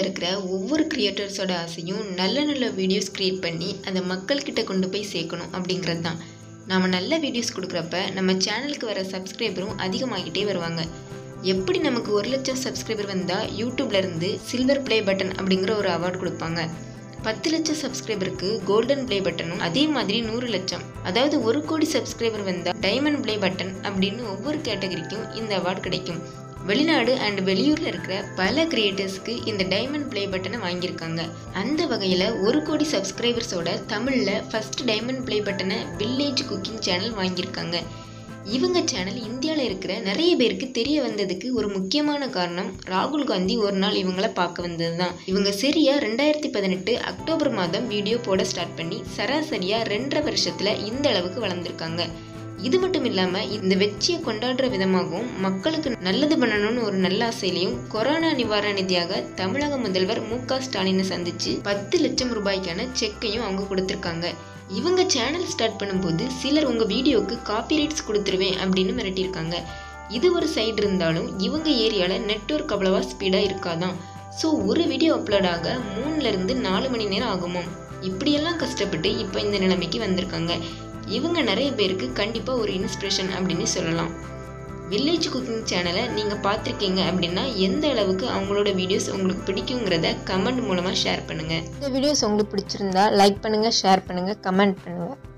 இருக்கிற ஒவ்வொரு கிரியேட்டர்ஸோட ஆசையும் நல்ல நல்ல வீடியோஸ் க்ரியேட் பண்ணி அதை மக்கள்கிட்ட கொண்டு போய் சேர்க்கணும் அப்படிங்கிறது தான் நாம் நல்ல வீடியோஸ் கொடுக்குறப்ப நம்ம சேனலுக்கு வர சப்ஸ்கிரைபரும் அதிகமாகிட்டே வருவாங்க எப்படி நமக்கு ஒரு லட்சம் சப்ஸ்கிரைபர் வந்தால் யூடியூப்லேருந்து சில்வர் ப்ளே பட்டன் அப்படிங்கிற ஒரு அவார்டு கொடுப்பாங்க பத்து லட்சம் சப்ஸ்கிரைபருக்கு கோல்டன் ப்ளே பட்டனும் அதே மாதிரி நூறு லட்சம் அதாவது ஒரு கோடி சப்ஸ்கிரைபர் வந்தால் டைமண்ட் ப்ளே பட்டன் அப்படின்னு ஒவ்வொரு கேட்டகரிக்கும் இந்த அவார்டு கிடைக்கும் வெளிநாடு அண்ட் வெளியூரில் இருக்கிற பல கிரியேட்டர்ஸ்க்கு இந்த டைமண்ட் ப்ளே பட்டனை வாங்கியிருக்காங்க அந்த வகையில் ஒரு கோடி சப்ஸ்கிரைபர்ஸோட தமிழில் ஃபர்ஸ்ட் டைமண்ட் ப்ளே பட்டனை வில்லேஜ் குக்கிங் சேனல் வாங்கியிருக்காங்க இவங்க சேனல் இந்தியாவில் இருக்கிற நிறைய பேருக்கு தெரிய வந்ததுக்கு ஒரு முக்கியமான காரணம் ராகுல் காந்தி ஒரு நாள் இவங்கள பார்க்க வந்தது தான் இவங்க சரியா ரெண்டாயிரத்தி பதினெட்டு அக்டோபர் மாதம் வீடியோ போட ஸ்டார்ட் பண்ணி சராசரியாக ரெண்டரை வருஷத்தில் இந்த அளவுக்கு வளர்ந்துருக்காங்க இது மட்டும் இல்லாமல் இந்த வெற்றியை கொண்டாடுற விதமாகவும் மக்களுக்கு நல்லது பண்ணணும்னு ஒரு நல்ல ஆசையிலையும் கொரோனா நிவாரண நிதியாக தமிழக முதல்வர் மு க ஸ்டாலினை சந்திச்சு பத்து லட்சம் ரூபாய்க்கான செக்கையும் அவங்க கொடுத்துருக்காங்க இவங்க சேனல் ஸ்டார்ட் பண்ணும்போது சிலர் உங்கள் வீடியோவுக்கு காப்பிரைட்ஸ் கொடுத்துருவேன் அப்படின்னு மிரட்டியிருக்காங்க இது ஒரு சைடு இருந்தாலும் இவங்க ஏரியாவில் நெட்ஒர்க் அவ்வளவா ஸ்பீடாக இருக்காதான் ஸோ ஒரு வீடியோ அப்லோட் ஆக மூணுலேருந்து நாலு மணி நேரம் ஆகுமாம் இப்படியெல்லாம் கஷ்டப்பட்டு இப்போ இந்த நிலைமைக்கு வந்திருக்காங்க இவங்க நிறைய பேருக்கு கண்டிப்பாக ஒரு இன்ஸ்பிரேஷன் அப்படின்னு சொல்லலாம் வில்லேஜ் குக்கிங் சேனலை நீங்கள் பார்த்துருக்கீங்க அப்படின்னா எந்த அளவுக்கு அவங்களோட வீடியோஸ் உங்களுக்கு பிடிக்குங்கிறத கமெண்ட் மூலமாக ஷேர் பண்ணுங்கள் இந்த வீடியோஸ் உங்களுக்கு பிடிச்சிருந்தா லைக் பண்ணுங்கள் ஷேர் பண்ணுங்கள் கமெண்ட் பண்ணுங்கள்